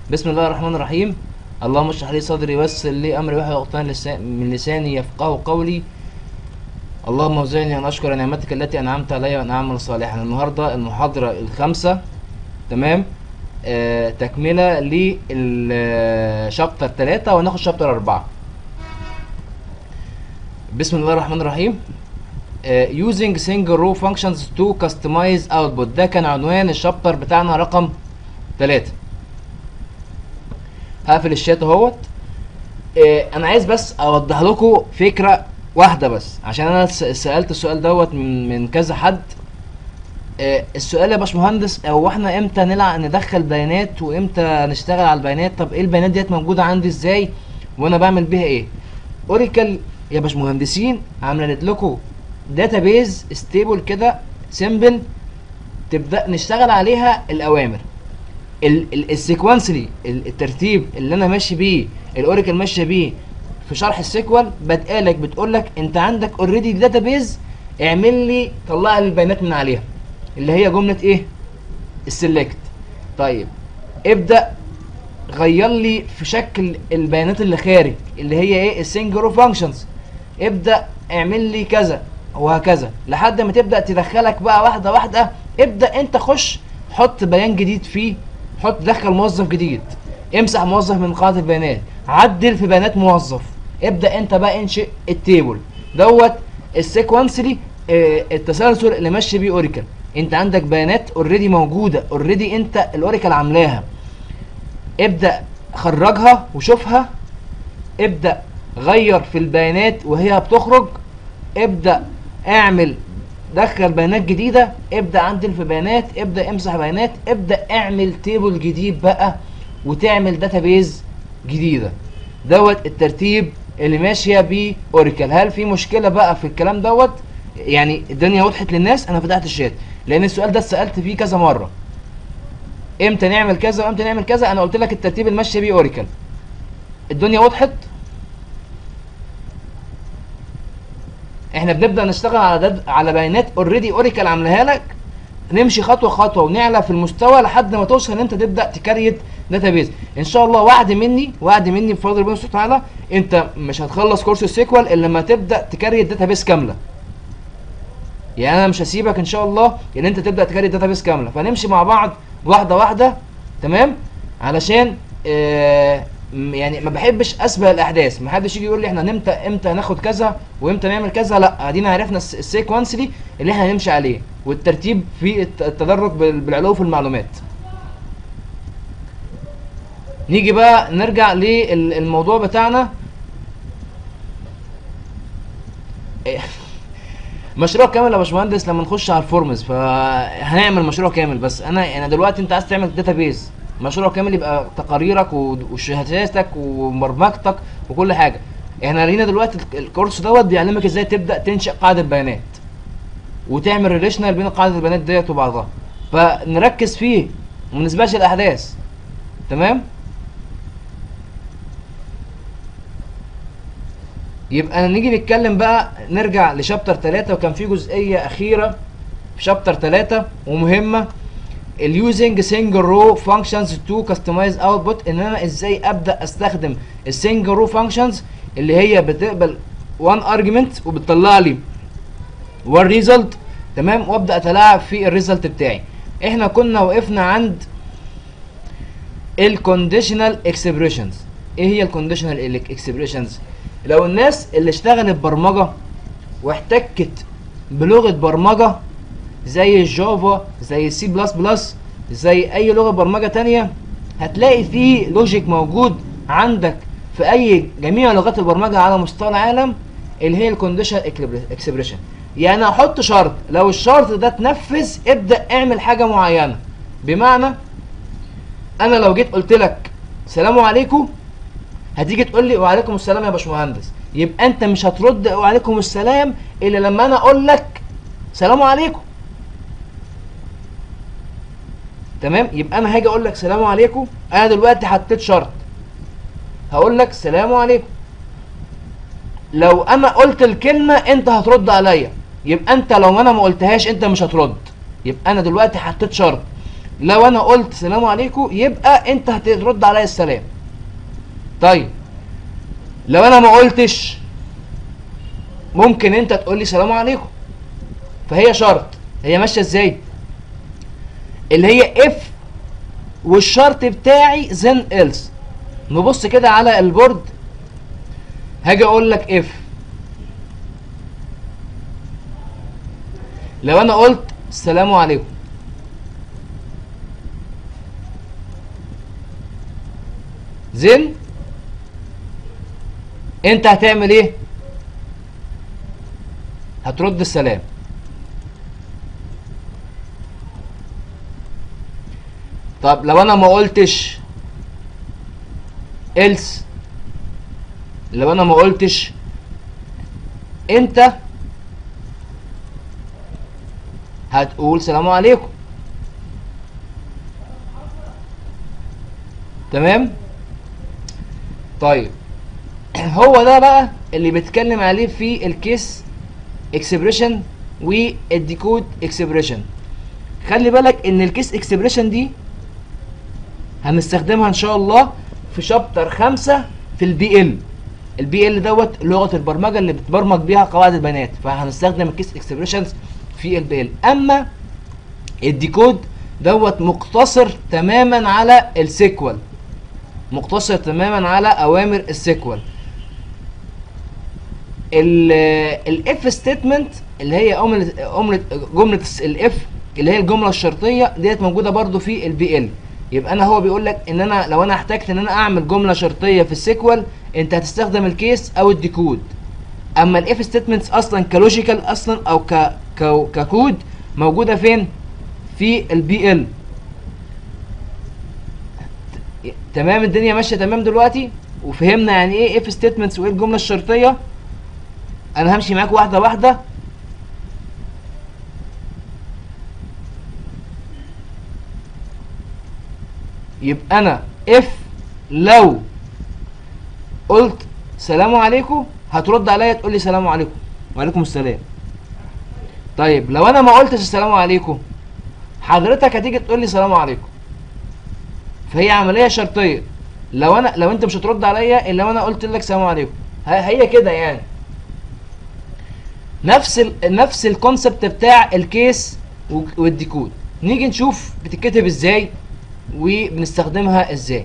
بسم الله الرحمن الرحيم اللهم اشرح لي صدري ويسر لي امري واحلل عقدة لسا- من لساني يفقهوا قولي اللهم اوزعني ان اشكر نعمتك التي انعمت علي وان اعمل صالحا النهارده المحاضره الخامسه تمام آه تكمله للشابتر 3 وناخد شابتر 4 بسم الله الرحمن الرحيم آه using single row functions to customize output ده كان عنوان الشابتر بتاعنا رقم 3 هقفل الشات اهوت آه، انا عايز بس اوضح لكم فكره واحده بس عشان انا س- سالت السؤال دوت من من كذا حد آه، السؤال يا باشمهندس هو احنا امتى نلعب ندخل بيانات وامتى نشتغل على البيانات طب ايه البيانات ديت موجوده عندي ازاي وانا بعمل بيها ايه اوريكل يا باشمهندسين عملت لكم داتابيز ستيبل كده سيمبل تبدا نشتغل عليها الاوامر السيكونسلي الترتيب اللي انا ماشي بيه الاوراكل ماشيه بيه في شرح السيكوال بتقالك بتقول لك انت عندك اوريدي داتابيز اعمل لي طلع لي البيانات من عليها اللي هي جمله ايه السلكت طيب ابدا غير لي في شكل البيانات اللي خارج اللي هي ايه السنجل فانكشنز ابدا اعمل لي كذا وهكذا لحد ما تبدا تدخلك بقى واحده واحده ابدا انت خش حط بيان جديد فيه حط دخل موظف جديد امسح موظف من قاعده البيانات عدل في بيانات موظف ابدا انت بقى انشئ التيبل دوت السيكونسلي آه التسلسل اللي ماشي بيه اوريكل انت عندك بيانات اوريدي موجوده اوريدي انت الاوريكل عاملاها ابدا خرجها وشوفها ابدا غير في البيانات وهي بتخرج ابدا اعمل دخل بيانات جديده ابدا عدل في بيانات ابدا امسح بيانات ابدا اعمل تيبل جديد بقى وتعمل داتابيز جديده دوت الترتيب اللي ماشيه بيه اوريكل هل في مشكله بقى في الكلام دوت يعني الدنيا وضحت للناس انا فتحت الشات لان السؤال ده اتسالت فيه كذا مره امتى نعمل كذا وامتى نعمل كذا انا قلت لك الترتيب اللي ماشيه بيه اوريكل الدنيا وضحت احنا بنبدا نشتغل على دد... على بيانات اوريدي اوريكل عاملاها لك نمشي خطوه خطوه ونعلى في المستوى لحد ما توصل ان انت تبدا تكريت داتابيز ان شاء الله وعد مني وعد مني بفضل ربنا سبحانه وتعالى انت مش هتخلص كورس السيكوال الا لما تبدا تكريت داتابيز كامله يعني انا مش هسيبك ان شاء الله ان انت تبدا تكريت داتابيز كامله فنمشي مع بعض واحده واحده تمام علشان آه م- يعني ما بحبش اسبق الاحداث ما حدش يجي يقول لي احنا نمتى امتى هناخد كذا وامتى نعمل كذا لا ادينا عرفنا الس- السيكونسلي اللي احنا هنمشي عليه والترتيب في الت- التدرج بال- بالعلو في المعلومات نيجي بقى نرجع للموضوع بتاعنا إيه. مشروع كامل يا باشمهندس لما نخش على الفورمز فهنعمل مشروع كامل بس انا انا دلوقتي انت عايز تعمل داتابيز مشروع كامل يبقى تقاريرك و- وشهاداتك وبرمجتك وكل حاجه احنا لينا دلوقتي ال- الكورس دوت بيعلمك ازاي تبدا تنشئ قاعده بيانات وتعمل ريليشنال بين قاعده البيانات ديت وبعضها فنركز فيه وما نسبقش الاحداث تمام يبقى نيجي نتكلم بقى نرجع لشابتر 3 وكان في جزئيه اخيره في شابتر 3 ومهمه اليوزنج سنجل رو فانكشنز تو كاستمايز اوتبوت ان انا ازاي ابدا استخدم السنجل رو فانكشنز اللي هي بتقبل وان ارجيومنت وبتطلع لي وان ريزلت تمام وابدا اتلاعب في الريزلت بتاعي احنا كنا وقفنا عند الكونديشنال اكسبريشنز ايه هي الكونديشنال اكسبريشنز لو الناس اللي اشتغلت برمجه واحتكت بلغه برمجه زي الجافا زي السي بلس بلس زي اي لغه برمجه تانية هتلاقي فيه لوجيك موجود عندك في اي جميع لغات البرمجه على مستوى العالم اللي هي الكونديشن اكسبريشن يعني احط شرط لو الشرط ده اتنفذ ابدا اعمل حاجه معينه بمعنى انا لو جيت قلت لك سلام عليكم هتيجي تقول لي وعليكم السلام يا باشمهندس يبقى انت مش هترد وعليكم السلام الا لما انا اقول لك سلام عليكم تمام يبقى انا هاجي اقول لك سلام عليكم انا دلوقتي حطيت شرط هقول لك سلام عليكم لو انا قلت الكلمه انت هترد عليا يبقى انت لو انا ما قلتهاش انت مش هترد يبقى انا دلوقتي حطيت شرط لو انا قلت سلام عليكم يبقى انت هترد عليا السلام طيب لو انا ما قلتش ممكن انت تقول لي سلام عليكم فهي شرط هي ماشيه ازاي اللي هي اف والشرط بتاعي then else نبص كده على البورد هاجي اقول لك اف لو انا قلت السلام عليكم زين انت هتعمل ايه هترد السلام طب لو انا ما قلتش else لو انا ما قلتش انت هتقول سلام عليكم تمام طيب هو ده بقى اللي بيتكلم عليه في الكيس اكسبريشن والديكود اكسبريشن خلي بالك ان الكيس اكسبريشن دي هنستخدمها ان شاء الله في شابتر خمسة في البي ال البي ال دوت لغه البرمجه اللي بتبرمج بيها قواعد البيانات فهنستخدم الكيس اكسبريشنز في البي ال اما الديكود دوت مقتصر تماما على السيكوال مقتصر تماما على اوامر السيكوال الاف ستيتمنت اللي هي جمله جمله الاف اللي هي الجمله الشرطيه ديت موجوده برضو في البي ال يبقى انا هو بيقول لك ان انا لو انا احتجت ان انا اعمل جمله شرطيه في السيكوال انت هتستخدم الكيس او الديكود اما الاف ستيتمنتس اصلا كلوجيكال اصلا او ك ك ككود موجوده فين في البي ال تمام الدنيا ماشيه تمام دلوقتي وفهمنا يعني ايه اف ستيتمنتس وايه الجمله الشرطيه انا همشي معاك واحده واحده يبقى انا اف لو قلت سلام عليكم هترد عليا تقول لي سلام عليكم وعليكم السلام طيب لو انا ما قلتش السلام عليكم حضرتك هتيجي تقول لي سلام عليكم فهي عمليه شرطيه لو انا لو انت مش هترد عليا الا وانا قلت لك سلام عليكم هي كده يعني نفس ال نفس الكونسبت بتاع الكيس والديكود نيجي نشوف بتتكتب ازاي وبنستخدمها ازاي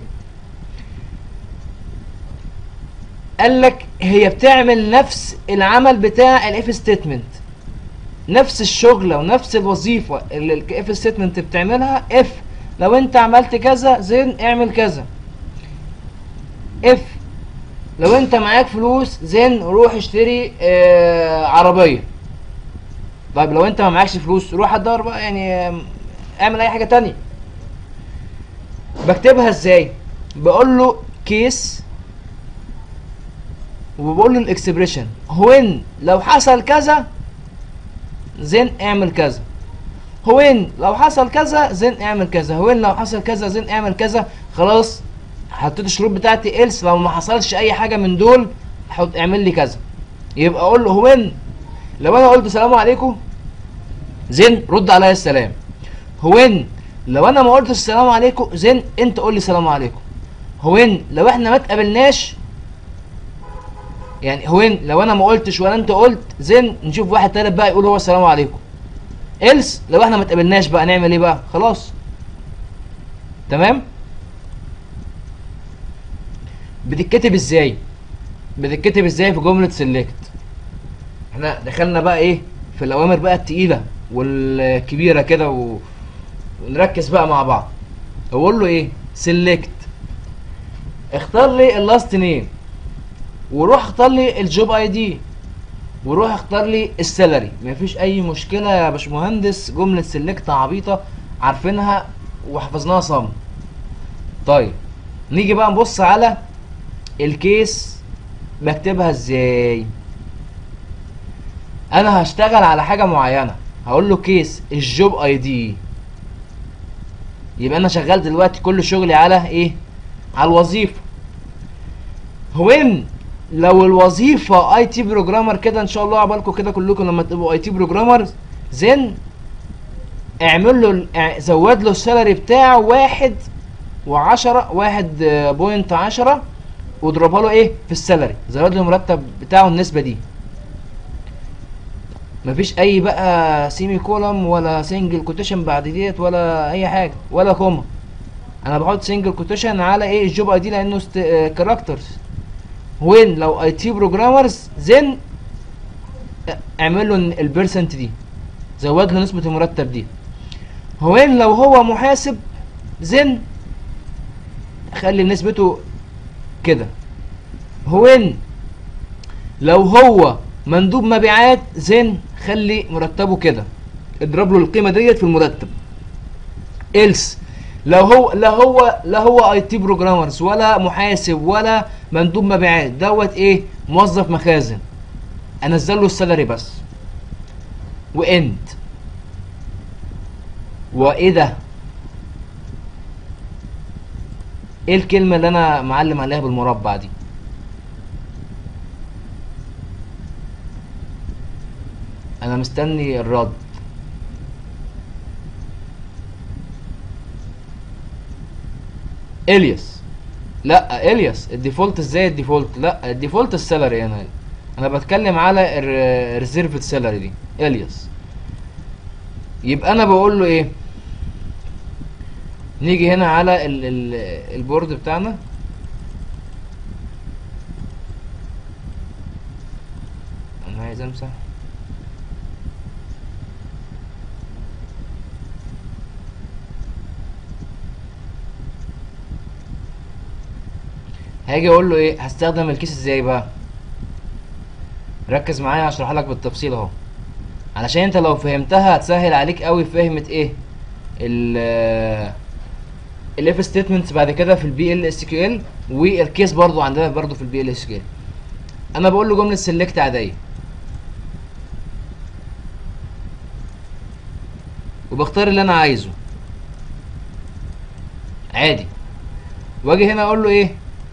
قال لك هي بتعمل نفس العمل بتاع الاف ستيتمنت نفس الشغلة ونفس الوظيفة اللي الاف ستيتمنت بتعملها اف لو انت عملت كذا زين اعمل كذا اف لو انت معاك فلوس زين روح اشتري اه عربية طيب لو انت ما معكش فلوس روح هتدور بقى يعني اعمل اي حاجة تانية بكتبها ازاي بقول له كيس وبقول له الاكسبريشن وين لو حصل كذا زين اعمل كذا وين لو حصل كذا زين اعمل كذا وين لو حصل كذا زين اعمل كذا خلاص حطيت الشروط بتاعتي إلس لو ما حصلش اي حاجه من دول حط اعمل لي كذا يبقى اقول له وين لو انا قلت سلام عليكم زين رد عليا السلام وين لو انا ما قلتش السلام عليكم زين انت قول لي سلام عليكم وين لو احنا ما اتقابلناش يعني وين لو انا ما قلتش ولا انت قلت زين نشوف واحد تالت بقى يقول هو السلام عليكم إلس لو احنا ما اتقابلناش بقى نعمل ايه بقى خلاص تمام بتتكتب ازاي بتتكتب ازاي في جمله سيلكت احنا دخلنا بقى ايه في الاوامر بقى التقيله والكبيره كده و... ونركز بقى مع بعض اقول له ايه سيلكت اختار لي اللاست نيم وروح اختار لي الجوب اي دي وروح اختار لي السالري مفيش اي مشكله يا باشمهندس جمله سيلكت عبيطه عارفينها وحفظناها صم طيب نيجي بقى نبص على الكيس بكتبها ازاي انا هشتغل على حاجه معينه هقول له كيس الجوب اي دي يبقى انا شغال دلوقتي كل شغلي على ايه على الوظيفه وين لو الوظيفه اي تي بروجرامر كده ان شاء الله عقبالكم كده كلكم لما تبقوا اي تي بروجرامر زين اعمل له ال- اع- زود له السالري بتاعه واحد وعشرة واحد آه، بوينت عشرة واضربها له ايه في السالري زود له المرتب بتاعه النسبة دي مفيش اي بقى سيمي كولم ولا سنجل كوتيشن بعد ديت ولا اي حاجة ولا كوما انا بحط سنجل كوتيشن على ايه الجوب اي دي لانه كاركترز وين لو اي تي بروجرامرز زين اعمل له البيرسنت دي زود له نسبة المرتب دي وين لو هو محاسب زين خلي نسبته كده وين لو هو مندوب مبيعات زين خلي مرتبه كده اضرب له القيمة ديت في المرتب إلس لو هو لا هو لا هو اي تي بروجرامرز ولا محاسب ولا مندوب مبيعات دوت ايه موظف مخازن انزل له السالري بس واند وايه ده ايه الكلمة اللي انا معلم عليها بالمربع دي انا مستني الرد الياس لا الياس الديفولت ازاي الديفولت لا الديفولت السالري انا انا بتكلم على الريزيرفد سالري دي الياس يبقى انا بقول له ايه نيجي هنا على ال ال البورد بتاعنا انا عايز امسح هاجي اقول له ايه هستخدم الكيس ازاي بقى ركز معايا هشرح لك بالتفصيل اهو علشان انت لو فهمتها هتسهل عليك قوي فهمة ايه ال الاف ستيتمنتس بعد كده في البي ال اس كيو ال والكيس برضو عندنا برضو في البي ال اس كيو ال انا بقول له جمله سيلكت عاديه وبختار اللي انا عايزه عادي واجي هنا اقول له ايه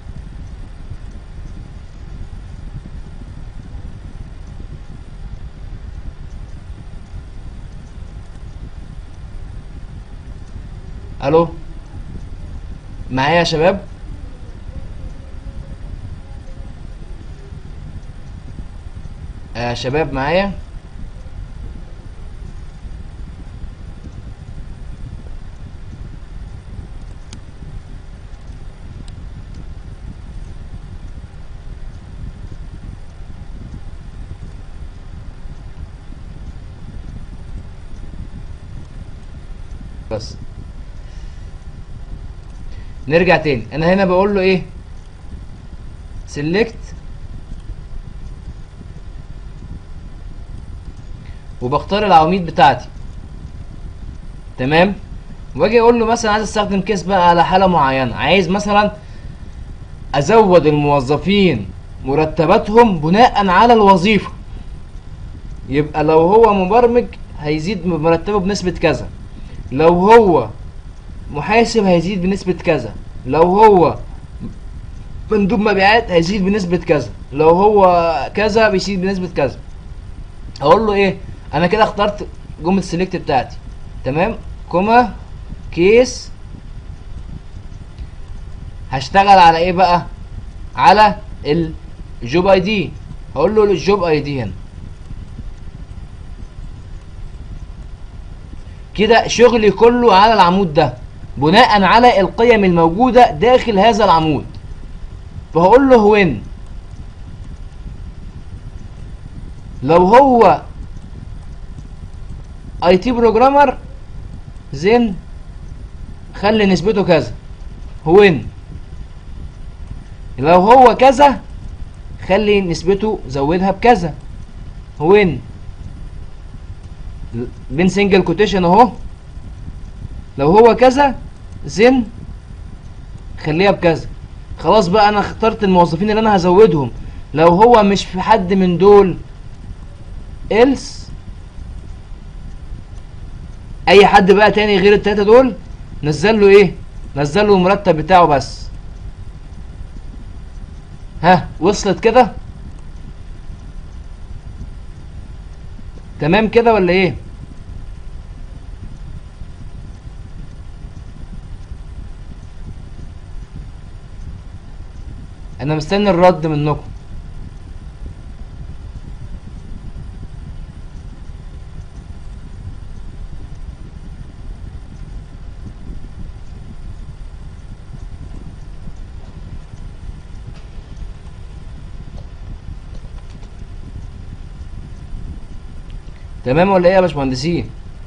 الو معايا يا شباب آه شباب معايا بس نرجع تاني انا هنا بقول له ايه سيلكت وبختار العواميد بتاعتي تمام واجي اقول له مثلا عايز استخدم كيس بقى على حاله معينه عايز مثلا ازود الموظفين مرتباتهم بناء على الوظيفه يبقى لو هو مبرمج هيزيد مرتبه بنسبه كذا لو هو محاسب هيزيد بنسبة كذا لو هو مندوب مبيعات هيزيد بنسبة كذا لو هو كذا بيزيد بنسبة كذا اقول له ايه انا كده اخترت جملة السلكت بتاعتي تمام كوما كيس هشتغل على ايه بقى على الجوب اي دي هقول له الجوب اي دي هنا كده شغلي كله على العمود ده بناء على القيم الموجودة داخل هذا العمود فهقول له وين لو هو اي تي بروجرامر زين خلي نسبته كذا وين لو هو كذا خلي نسبته زودها بكذا وين بين سنجل كوتيشن اهو لو هو كذا زين خليها بكذا خلاص بقى انا اخترت الموظفين اللي انا هزودهم لو هو مش في حد من دول else اي حد بقى تاني غير التلاتة دول نزل له ايه نزل له المرتب بتاعه بس ها وصلت كده تمام كده ولا ايه انا مستني الرد منكم تمام ولا ايه يا باشمهندسين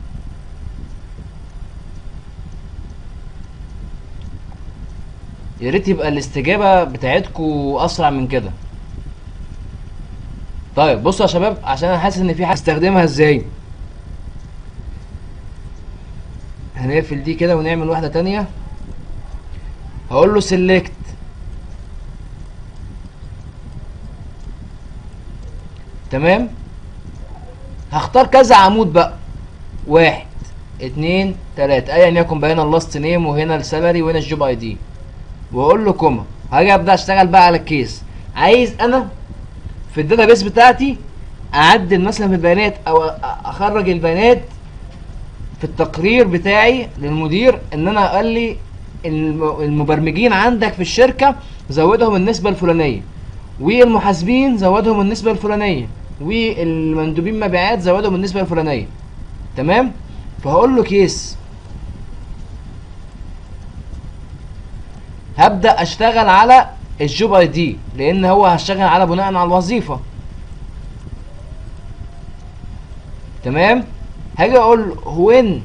يا ريت يبقى الاستجابة بتاعتكو اسرع من كده طيب بصوا يا شباب عشان انا حاسس ان في حاجة استخدمها ازاي هنقفل دي كده ونعمل واحدة تانية هقول له سيلكت تمام هختار كذا عمود بقى واحد اتنين تلاتة ايا يكن بقى هنا اللاست نيم وهنا السالري وهنا الجوب اي دي واقول له كوما هاجي ابدا اشتغل بقى على الكيس عايز انا في الداتابيس بتاعتي اعدل مثلا في البيانات او أ- اخرج البيانات في التقرير بتاعي للمدير ان انا قال لي الم- المبرمجين عندك في الشركه زودهم النسبه الفلانيه والمحاسبين زودهم النسبه الفلانيه والمندوبين مبيعات زودهم النسبه الفلانيه تمام فهقول له كيس هبدا اشتغل على الجوب اي دي لان هو هشتغل على بناء على الوظيفه تمام هاجي اقول وين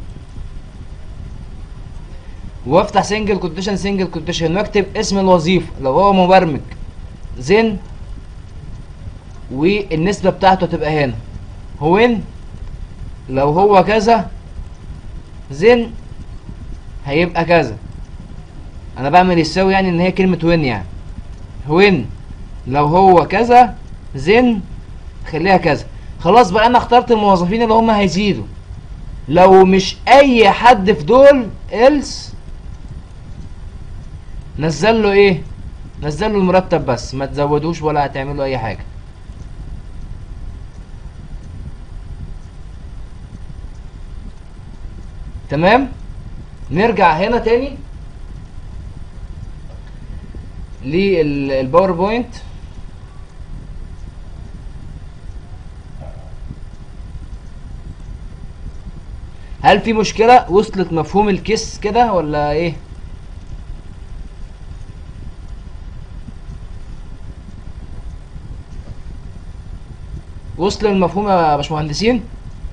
وافتح سنجل كوتيشن سنجل كوتيشن واكتب اسم الوظيفه لو هو مبرمج زين والنسبه بتاعته هتبقى هنا وين لو هو كذا زين هيبقى كذا انا بعمل يساوي يعني ان هي كلمه وين يعني وين لو هو كذا زين خليها كذا خلاص بقى انا اخترت الموظفين اللي هم هيزيدوا لو مش اي حد في دول else نزل له ايه نزل له المرتب بس ما تزودوش ولا هتعملوا اي حاجه تمام نرجع هنا تاني للباوربوينت هل في مشكلة وصلت مفهوم الكيس كده ولا ايه وصل المفهوم يا باشمهندسين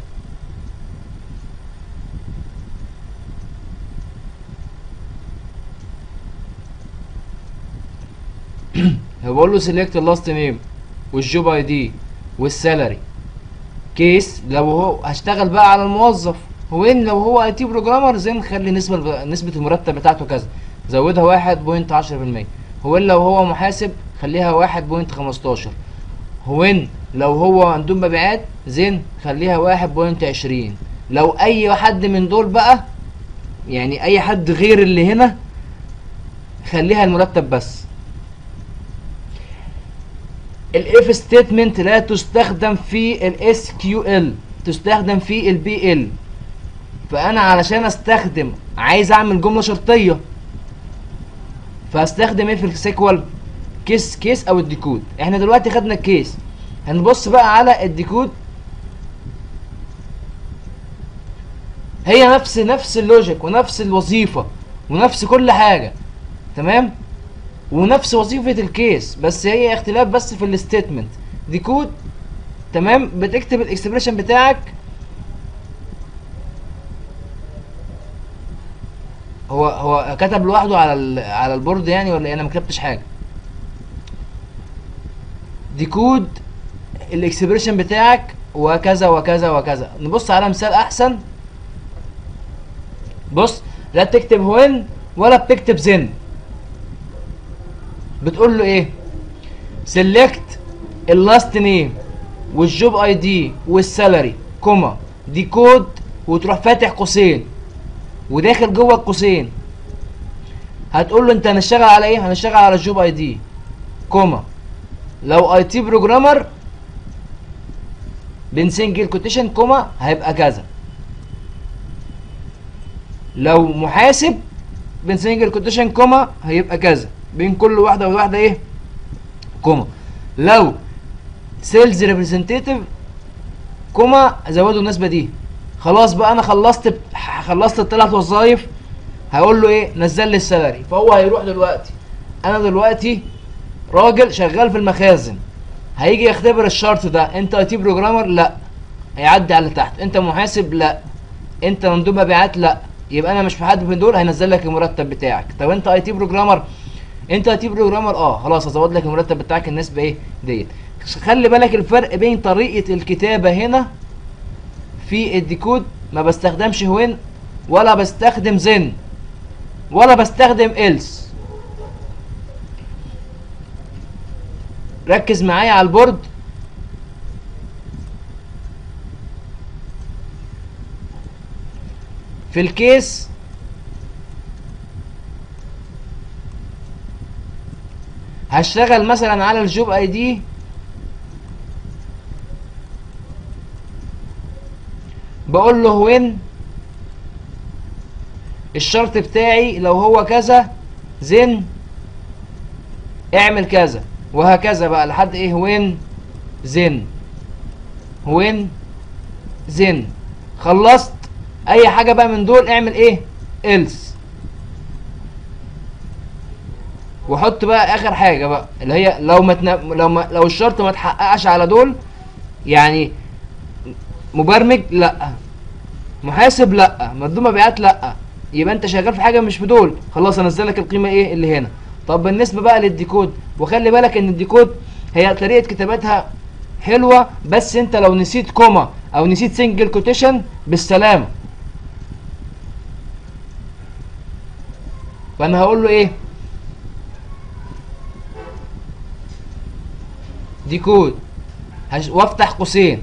بقول له سيلكت اللاست نيم والجوب اي دي والسالري كيس لو هو هشتغل بقى على الموظف هو ان لو هو اي تي بروجرامر زي نخلي نسبه نسبه المرتب بتاعته كذا زودها واحد بوينت عشرة في المية هو ان لو هو محاسب خليها واحد بوينت خمستاشر هو ان لو هو مندوب مبيعات زين خليها واحد بوينت عشرين لو اي حد من دول بقى يعني اي حد غير اللي هنا خليها المرتب بس الاف ستيتمنت لا تستخدم في الاس كيو ال تستخدم في البي ال فانا علشان استخدم عايز اعمل جمله شرطيه فهستخدم ايه في السيكوال كيس كيس او الديكود احنا دلوقتي خدنا الكيس هنبص بقى على الديكود هي نفس نفس اللوجيك ونفس الوظيفه ونفس كل حاجه تمام ونفس وظيفه الكيس بس هي اختلاف بس في الستيتمنت ديكود تمام بتكتب الاكسبريشن بتاعك هو هو كتب لوحده على ال- على البورد يعني ولا إيه؟ انا ما كتبتش حاجه ديكود الاكسبريشن بتاعك وكذا وكذا وكذا نبص على مثال احسن بص لا بتكتب وين ولا بتكتب زن بتقول له ايه سيلكت اللاست نيم والجوب اي دي والسالري كوما دي كود وتروح فاتح قوسين وداخل جوه القوسين هتقول له انت هنشتغل على ايه هنشتغل على الجوب اي دي كوما لو اي تي بروجرامر بين سنجل كوتيشن كوما هيبقى كذا لو محاسب بين سنجل كوتيشن كوما هيبقى كذا بين كل واحده وواحده ايه كوما لو سيلز ريبريزنتيتيف كوما زودوا النسبه دي خلاص بقى انا خلصت خلصت الثلاث وظايف هقول له ايه نزل لي السالري فهو هيروح دلوقتي انا دلوقتي راجل شغال في المخازن هيجي يختبر الشرط ده انت اي تي بروجرامر لا هيعدي على تحت انت محاسب لا انت مندوب مبيعات لا يبقى انا مش في حد من دول هينزل لك المرتب بتاعك طب انت اي تي بروجرامر انت اي تي بروجرامر اه خلاص هزود لك المرتب بتاعك النسبه ايه ديت خلي بالك الفرق بين طريقه الكتابه هنا في الديكود ما بستخدمش وين ولا بستخدم زن ولا بستخدم إلس ركز معايا على البورد في الكيس هشتغل مثلا على الجوب اي دي بقول له وين الشرط بتاعي لو هو كذا زين اعمل كذا وهكذا بقى لحد ايه وين زين وين زين خلصت اي حاجه بقى من دول اعمل ايه else وحط بقى اخر حاجه بقى اللي هي لو ما تن... لو ما... لو الشرط ما اتحققش على دول يعني مبرمج لا محاسب لا مندوب مبيعات لا يبقى انت شغال في حاجه مش في دول خلاص انزل لك القيمه ايه اللي هنا طب بالنسبه بقى للديكود وخلي بالك ان الديكود هي طريقه كتابتها حلوه بس انت لو نسيت كوما او نسيت سنجل كوتيشن بالسلامه فانا هقول له ايه ديكود هش... وافتح قوسين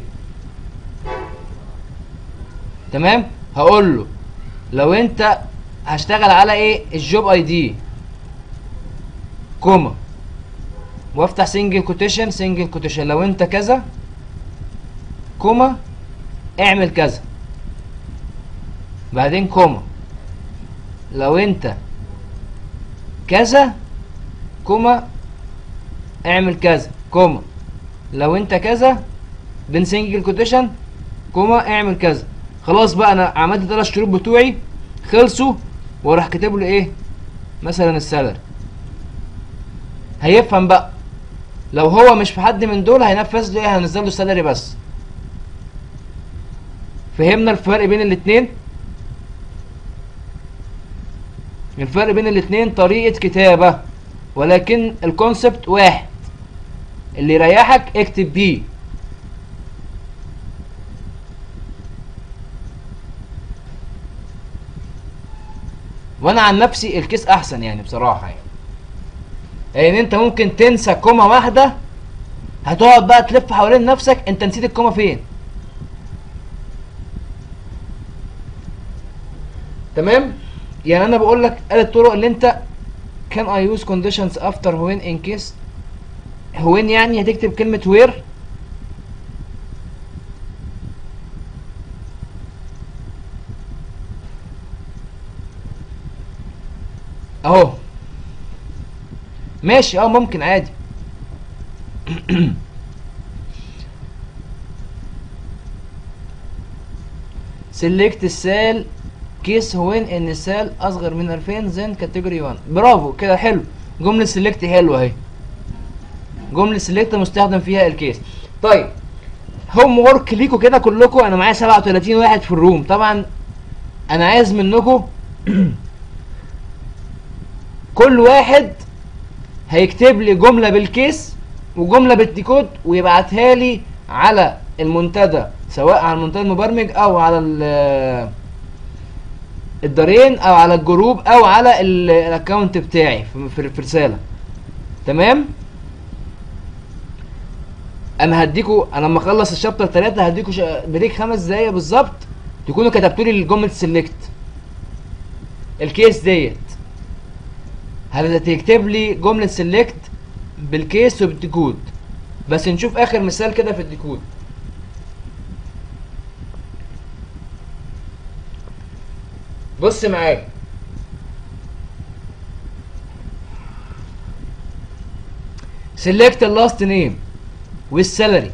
تمام هقول له لو انت هشتغل على ايه الجوب اي دي كوما وافتح سنجل كوتيشن سنجل كوتيشن لو انت كذا كوما اعمل كذا بعدين كوما لو انت كذا كوما اعمل كذا كوما لو انت كذا بين سنجل كوتيشن كوما اعمل كذا خلاص بقى انا عملت الثلاث شروط بتوعي خلصوا واروح كاتب له ايه مثلا السالري هيفهم بقى لو هو مش في حد من دول هينفذ له ايه هنزل له السالري بس فهمنا الفرق بين الاتنين الفرق بين الاتنين طريقة كتابة ولكن الكونسبت واحد اللي يريحك اكتب بيه وانا عن نفسي الكيس احسن يعني بصراحة يعني لان انت ممكن تنسى كومة واحدة هتقعد بقى تلف حوالين نفسك انت نسيت الكومة فين تمام يعني انا بقول لك ادي الطرق اللي انت can I use conditions after when in case when يعني هتكتب كلمة where اهو ماشي اه ممكن عادي select السال كيس وين ان السال اصغر من 2000 زين كاتيجوري 1 برافو كده حلو جملة سيلكت حلوة اهي جملة سيلكت مستخدم فيها الكيس طيب هوم ورك ليكوا كده كلكم انا معايا 37 واحد في الروم طبعا انا عايز منكم كل واحد هيكتب لي جملة بالكيس وجملة بالديكود ويبعتها لي على المنتدى سواء على المنتدى المبرمج او على الدارين او على الجروب او على الاكونت بتاعي في, في رسالة تمام انا هديكوا انا لما اخلص الشابتر 3 هديكوا بريك خمس دقايق بالظبط تكونوا كتبتوا لي الجمله سيلكت الكيس ديت هتكتب لي جمله سيلكت بالكيس وبالديكود بس نشوف اخر مثال كده في الديكود بص معايا سيلكت اللاست نيم والسالري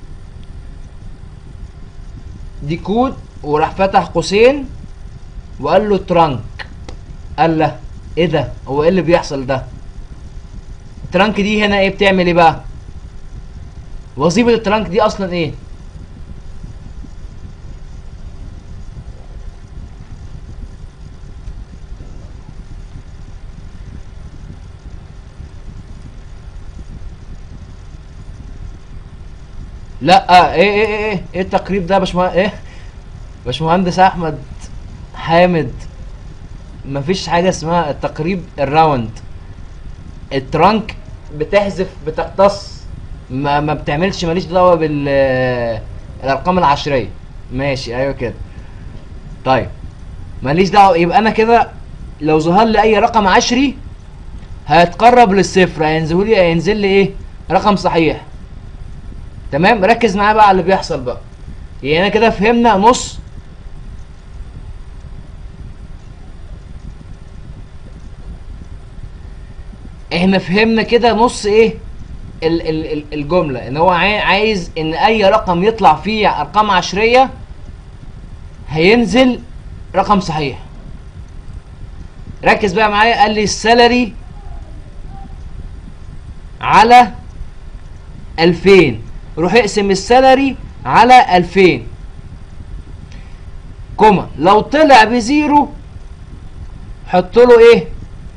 دي كود وراح فتح قوسين وقال له ترانك قال له ايه ده هو ايه اللي بيحصل ده الترانك دي هنا ايه بتعمل ايه بقى وظيفة الترانك دي اصلا ايه لا ايه ايه ايه ايه ايه التقريب ده يا باشمهندس ايه باشمهندس احمد حامد مفيش حاجه اسمها التقريب الراوند الترانك بتحذف بتقتص ما, ما بتعملش ماليش دعوه بال الارقام العشريه ماشي ايوه كده طيب ماليش دعوه يبقى انا كده لو ظهر لي اي رقم عشري هيتقرب للصفر هينزل لي هينزل لي ايه رقم صحيح تمام ركز معايا بقى على اللي بيحصل بقى يعني انا كده فهمنا نص احنا فهمنا كده نص ايه ال ال ال الجمله ان هو عاي- عايز ان اي رقم يطلع فيه ارقام عشريه هينزل رقم صحيح ركز بقى معايا قال لي السالري على 2000 روح اقسم السالري على 2000 كوما لو طلع بزيرو حط له ايه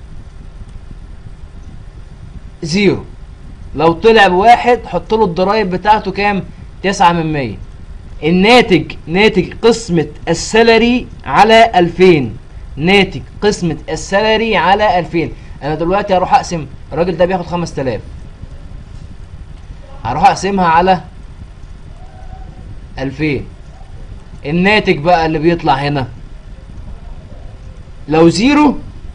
زيرو لو طلع بواحد حط له الضرايب بتاعته كام تسعة من مية الناتج ناتج قسمة السالري على ألفين ناتج قسمة السالري على ألفين أنا دلوقتي هروح أقسم الراجل ده بياخد خمس تلاف هروح أقسمها على ألفين الناتج بقى اللي بيطلع هنا لو زيرو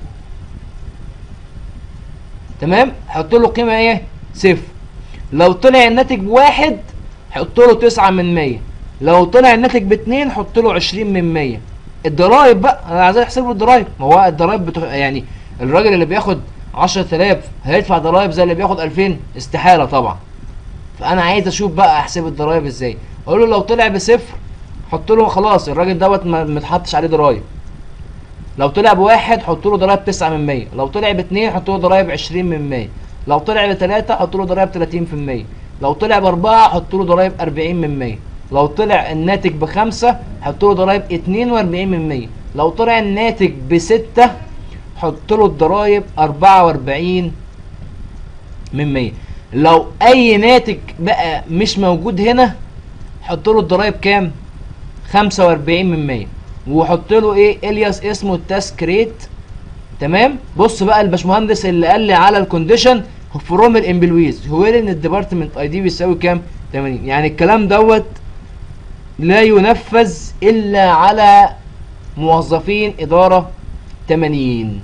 تمام حط له قيمه ايه صفر لو طلع الناتج بواحد حط له تسعة من مية لو طلع الناتج باتنين حط له عشرين من مية الضرايب بقى انا عايز احسب له الضرايب ما هو الضرايب بتو... يعني الراجل اللي بياخد عشرة آلاف هيدفع ضرايب زي اللي بياخد ألفين استحالة طبعا فانا عايز اشوف بقى احسب الضرايب ازاي اقول له لو طلع بصفر حط له خلاص الراجل دوت ما متحطش عليه ضرايب لو طلع بواحد حط له ضرايب 9 من 100 لو طلع باثنين حط له ضرايب 20 من 100 لو طلع بثلاثة حط له ضرايب 30 في المية لو طلع باربعة حط له ضرايب 40 من 100 لو طلع الناتج بخمسة حط له ضرايب 42 من 100 لو طلع الناتج بستة حط له الضرايب 44 من 100 لو اي ناتج بقى مش موجود هنا حط له الضرايب كام 45 من 100 وحط له ايه الياس اسمه التاسك ريت تمام بص بقى الباشمهندس اللي قال لي على الكونديشن فروم الامبلويز هو قال ان الديبارتمنت اي دي بيساوي كام 80 يعني الكلام دوت لا ينفذ الا على موظفين اداره 80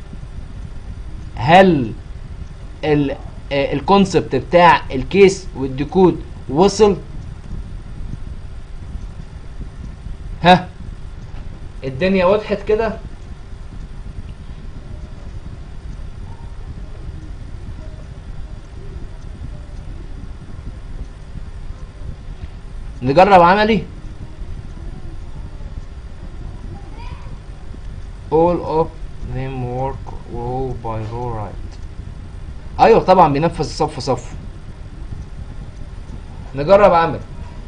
هل ال الكونسبت بتاع الكيس والديكود وصل ها الدنيا وضحت كده نجرب عملي all of them work row by row right ايوه طبعا بينفذ صف صف نجرب عمل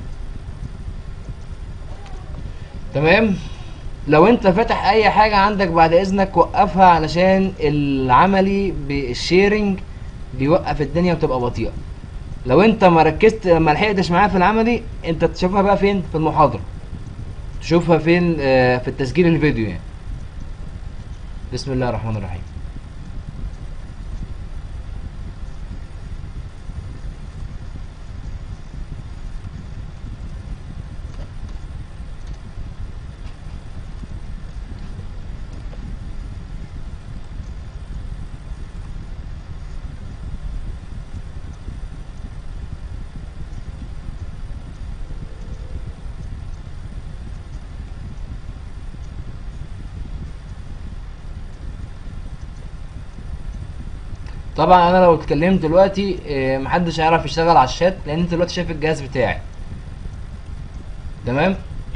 تمام لو انت فاتح اي حاجة عندك بعد اذنك وقفها علشان العملي بالشيرنج بيوقف الدنيا وتبقى بطيئة لو انت ما ركزت ما لحقتش معايا في العملي انت تشوفها بقى فين في المحاضرة تشوفها فين آه في التسجيل الفيديو يعني بسم الله الرحمن الرحيم طبعا انا لو اتكلمت دلوقتي آه، محدش هيعرف يشتغل على الشات لان انت دلوقتي شايف الجهاز بتاعي تمام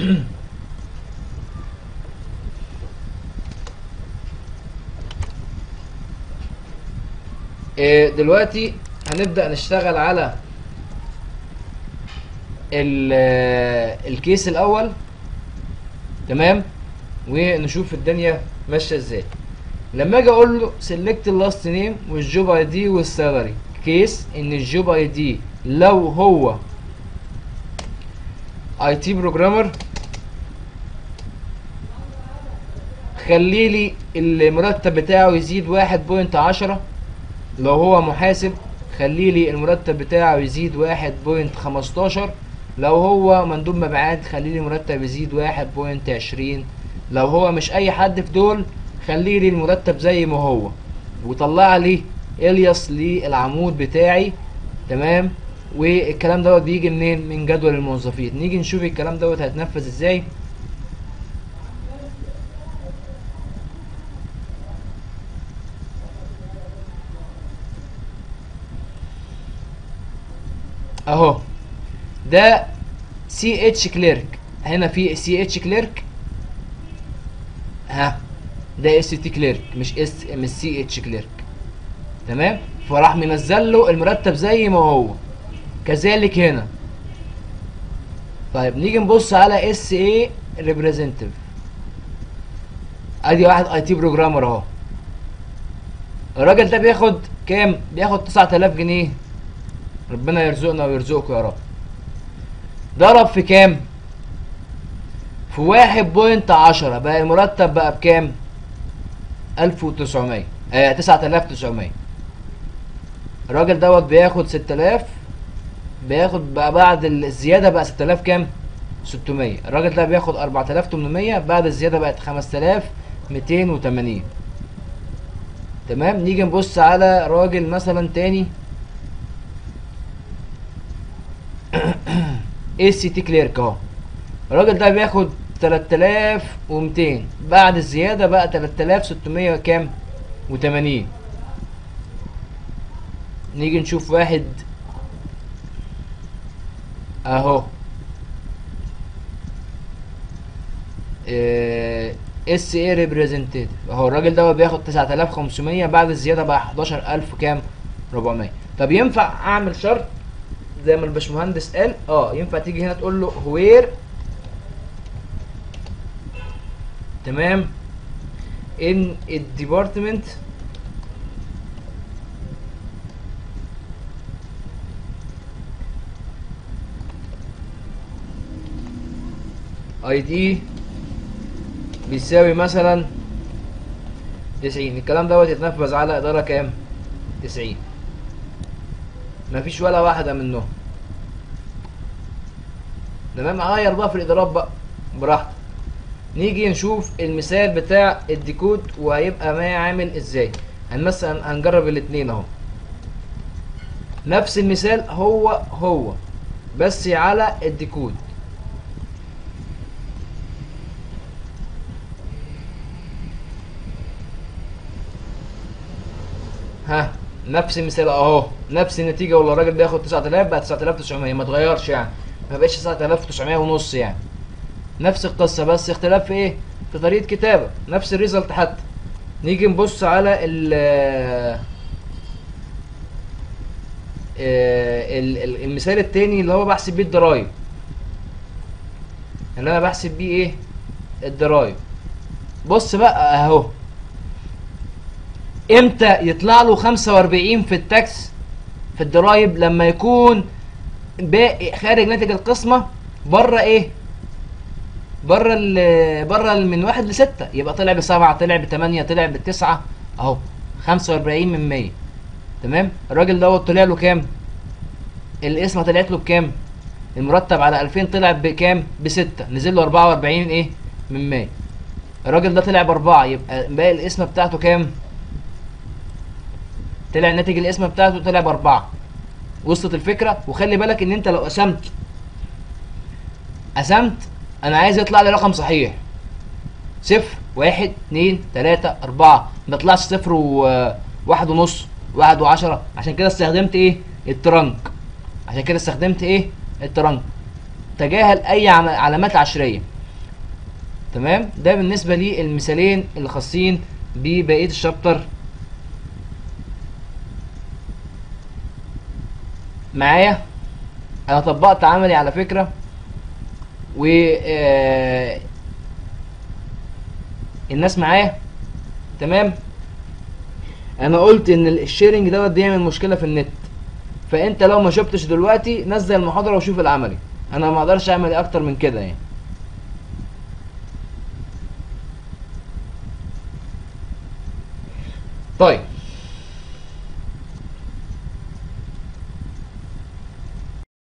آه، دلوقتي هنبدأ نشتغل على ال- آه، الكيس الاول تمام ونشوف الدنيا ماشيه ازاي لما اجي اقول له سيلكت اللاست نيم والجوب اي دي والسالري كيس ان الجوب اي دي لو هو اي تي بروجرامر خلي لي المرتب بتاعه يزيد واحد بوينت عشرة لو هو محاسب خلي لي المرتب بتاعه يزيد واحد بوينت خمستاشر لو هو مندوب مبيعات خلي لي مرتب يزيد واحد بوينت عشرين لو هو مش اي حد في دول خلي لي المرتب زي ما هو وطلع لي الياس للعمود بتاعي تمام والكلام دوت بيجي منين من جدول الموظفين نيجي نشوف الكلام دوت هيتنفذ ازاي اهو ده سي اتش كليرك هنا في سي اتش كليرك ها ده اس تي كليرك مش اس مش سي اتش كليرك تمام فراح منزل له المرتب زي ما هو كذلك هنا طيب نيجي نبص على اس اي ريبريزنتيف ادي واحد اي تي بروجرامر اهو الراجل ده بياخد كام بياخد 9000 جنيه ربنا يرزقنا ويرزقكم يا رب ضرب في كام في واحد بوينت عشرة بقى المرتب بقى بكام ألف وتسعمية آه تسعة آلاف تسعمية الراجل دوت بياخد ستة آلاف بياخد بقى بعد الزيادة بقى ستة آلاف كام ستمية الراجل ده بياخد أربعة آلاف تمنمية بعد الزيادة بقت خمسة آلاف ميتين وتمانين تمام نيجي نبص على راجل مثلا تاني اي سي تي كليرك اهو الراجل ده بياخد 3200 بعد الزيادة بقى 3600 كام و80 نيجي نشوف واحد اهو اس اي ريبريزنتيف اهو الراجل ده بياخد 9500 بعد الزيادة بقى 11000 كام 400 طب ينفع اعمل شرط زي ما الباشمهندس قال اه ينفع تيجي هنا تقول له وير تمام ان الديبارتمنت اي دي بيساوي مثلا تسعين الكلام دوت يتنفذ على اداره كام تسعين مفيش ولا واحده منهم تمام اغير بقى في الادارات بقى براحتك نيجي نشوف المثال بتاع الديكود وهيبقى ما عامل ازاي هنمثلا هنجرب الاتنين اهو نفس المثال هو هو بس على الديكود ها نفس المثال اهو نفس النتيجه والله الراجل بياخد 9000 بقى 9900 ما اتغيرش يعني ما بقاش 9900 ونص يعني نفس القصه بس اختلاف في ايه في طريقه كتابه نفس الريزلت حتى نيجي نبص على ال ال- ال- المثال التاني اللي هو بحسب بيه الضرايب اللي انا بحسب بيه ايه الضرايب بص بقى اهو امتى يطلع له 45 في التاكس في الضرايب لما يكون باقي خارج ناتج القسمه بره ايه بره ال بره ال- من واحد لستة يبقى طلع بسبعة طلع بتمانية طلع بتسعة اهو خمسة واربعين من مية تمام الراجل دوت طلع له كام القسمة طلعت له بكام المرتب على الفين طلع بكام بستة نزل له اربعة واربعين ايه من مية الراجل ده طلع باربعة يبقى باقي القسمة بتاعته كام طلع ناتج القسمة بتاعته طلع باربعة وصلت الفكرة وخلي بالك ان انت لو قسمت قسمت انا عايز يطلع لي رقم صحيح صفر واحد اتنين تلاتة اربعة ما يطلعش صفر و واحد ونص واحد وعشرة عشان كده استخدمت ايه الترنك عشان كده استخدمت ايه الترنك تجاهل اي عم- علامات عشريه تمام ده بالنسبه للمثالين اللي خاصين ببقيه الشابتر معايا انا طبقت عملي على فكره و آه، الناس معايا تمام انا قلت ان الشيرنج دوت بيعمل مشكله في النت فانت لو ما شفتش دلوقتي نزل المحاضره وشوف العملي انا ما اقدرش اعمل اكتر من كده يعني طيب